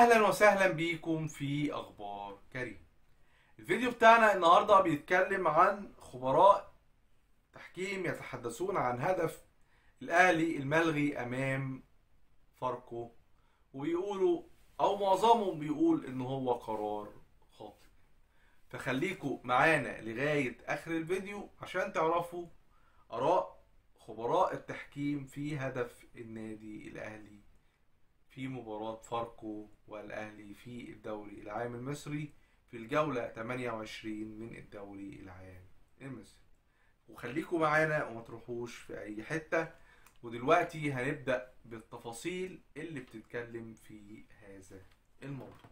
اهلا وسهلا بيكم في اخبار كريم الفيديو بتاعنا النهارده بيتكلم عن خبراء تحكيم يتحدثون عن هدف الاهلي الملغي امام فاركو وبيقولوا او معظمهم بيقول ان هو قرار خاطئ فخليكم معانا لغايه اخر الفيديو عشان تعرفوا اراء خبراء التحكيم في هدف النادي الاهلي في مباراة فاركو والأهلي في الدوري العام المصري في الجولة 28 من الدوري العام المصري وخليكم معانا وما تروحوش في أي حتة ودلوقتي هنبدأ بالتفاصيل اللي بتتكلم في هذا الموضوع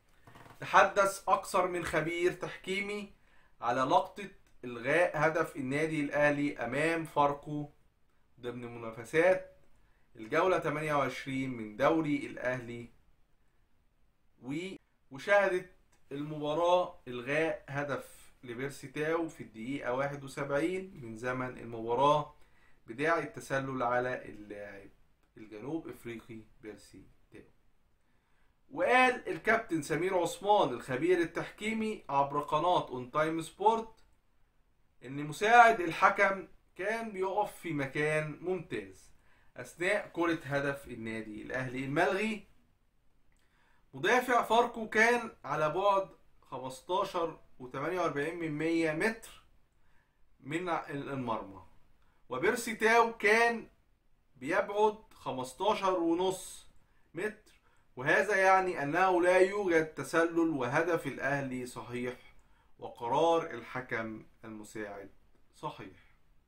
تحدث أكثر من خبير تحكيمي على لقطة إلغاء هدف النادي الأهلي أمام فاركو ضمن منافسات الجولة 28 من دوري الأهلي و... وشهدت المباراة إلغاء هدف لبيرسي تاو في الدقيقة 71 من زمن المباراة بداعي التسلل على اللاعب الجنوب افريقي بيرسي تاو وقال الكابتن سمير عثمان الخبير التحكيمي عبر قناة اون تايم سبورت ان مساعد الحكم كان بيقف في مكان ممتاز اثناء كرة هدف النادي الاهلي الملغي مدافع فاركو كان على بعد 15 و48 من 100 متر من المرمى وبيرسي تاو كان بيبعد 15 ونص متر وهذا يعني انه لا يوجد تسلل وهدف الاهلي صحيح وقرار الحكم المساعد صحيح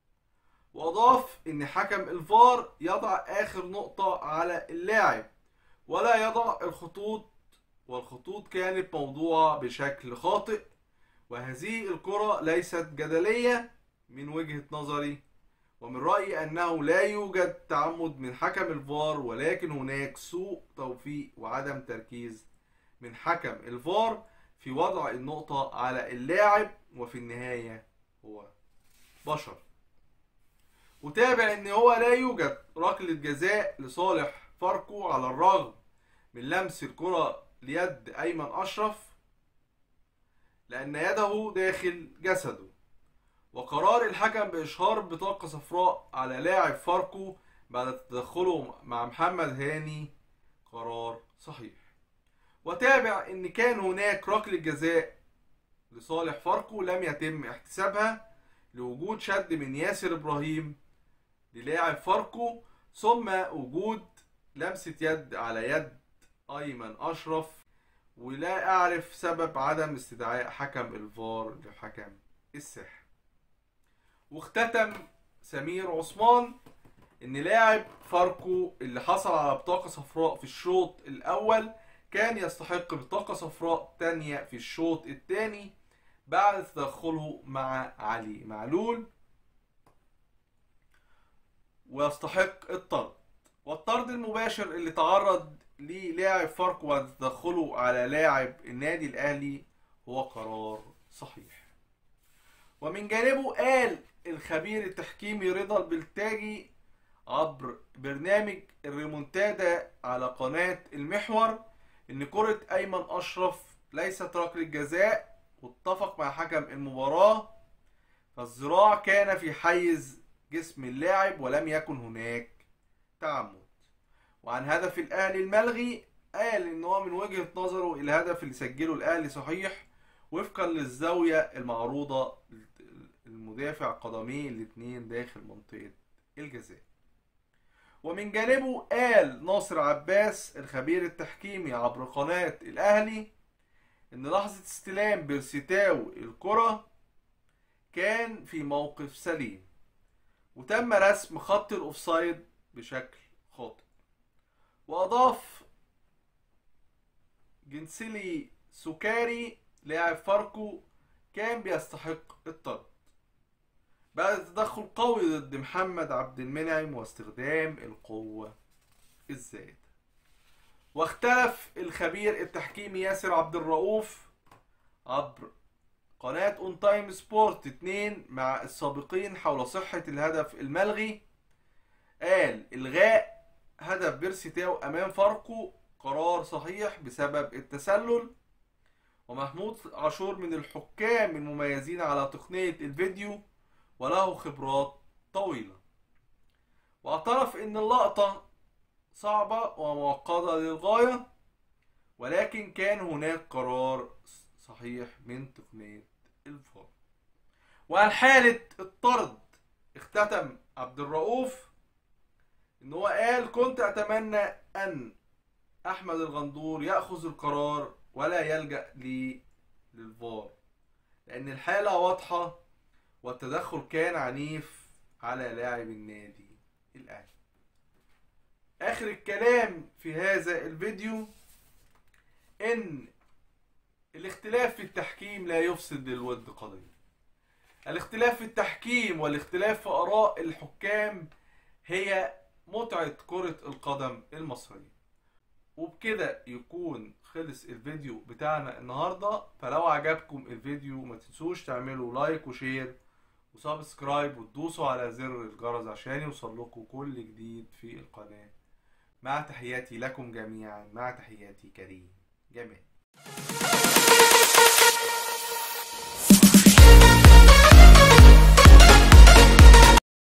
واضاف ان حكم الفار يضع اخر نقطة على اللاعب ولا يضع الخطوط والخطوط كانت موضوعة بشكل خاطئ وهذه الكرة ليست جدلية من وجهة نظري ومن رأيي أنه لا يوجد تعمد من حكم الفار ولكن هناك سوء توفيق وعدم تركيز من حكم الفار في وضع النقطة على اللاعب وفي النهاية هو بشر وتابع ان هو لا يوجد ركلة جزاء لصالح فاركو على الرغم من لمس الكرة ليد ايمن اشرف لان يده داخل جسده وقرار الحكم باشهار بطاقة صفراء على لاعب فاركو بعد تدخله مع محمد هاني قرار صحيح وتابع ان كان هناك ركلة جزاء لصالح فاركو لم يتم احتسابها لوجود شد من ياسر ابراهيم للاعب فاركو ثم وجود لمسة يد على يد أيمن أشرف ولا أعرف سبب عدم استدعاء حكم الفار لحكم الساحة واختتم سمير عثمان ان لاعب فاركو اللي حصل على بطاقة صفراء في الشوط الأول كان يستحق بطاقة صفراء تانية في الشوط الثاني بعد تدخله مع علي معلول ويستحق الطرد والطرد المباشر اللي تعرض للاعب فاركو وتدخله على لاعب النادي الاهلي هو قرار صحيح ومن جانبه قال الخبير التحكيمي رضا البلتاجي عبر برنامج الريمونتادا على قناة المحور ان كرة ايمن اشرف ليست ركلة جزاء واتفق مع حكم المباراة فالذراع كان في حيز جسم اللاعب ولم يكن هناك تعمد وعن هدف الاهلي الملغي قال ان هو من وجهة نظره الهدف اللي سجله الاهلي صحيح وفقا للزاوية المعروضة المدافع قدميه الاثنين داخل منطقة الجزاء ومن جانبه قال ناصر عباس الخبير التحكيمي عبر قناة الاهلي ان لحظة استلام بيرسيتاو الكرة كان في موقف سليم وتم رسم خط الاوفسايد بشكل خاطئ واضاف جنسلي سكاري لاعب فاركو كان بيستحق الطرد بعد تدخل قوي ضد محمد عبد المنعم واستخدام القوة الزائدة واختلف الخبير التحكيمي ياسر عبد الرؤوف عبر قناة اون تايم سبورت 2 مع السابقين حول صحة الهدف الملغي قال الغاء هدف بيرسي تاو امام فاركو قرار صحيح بسبب التسلل ومحمود عاشور من الحكام المميزين على تقنية الفيديو وله خبرات طويلة واعترف ان اللقطة صعبة ومعقدة للغاية ولكن كان هناك قرار صحيح من تقنية الفار وعن حالة الطرد اختتم عبد الرؤوف ان هو قال كنت اتمنى ان احمد الغندور ياخذ القرار ولا يلجا لي للفار لان الحاله واضحه والتدخل كان عنيف على لاعب النادي الاهلي اخر الكلام في هذا الفيديو ان الاختلاف في التحكيم لا يفسد للود قضيه الاختلاف في التحكيم والاختلاف في اراء الحكام هي متعة كرة القدم المصرية وبكده يكون خلص الفيديو بتاعنا النهاردة فلو عجبكم الفيديو ما تنسوش تعملوا لايك وشير وسبسكرايب وتدوسوا على زر الجرس عشان يوصل لكم كل جديد في القناة مع تحياتي لكم جميعا مع تحياتي كريم جمال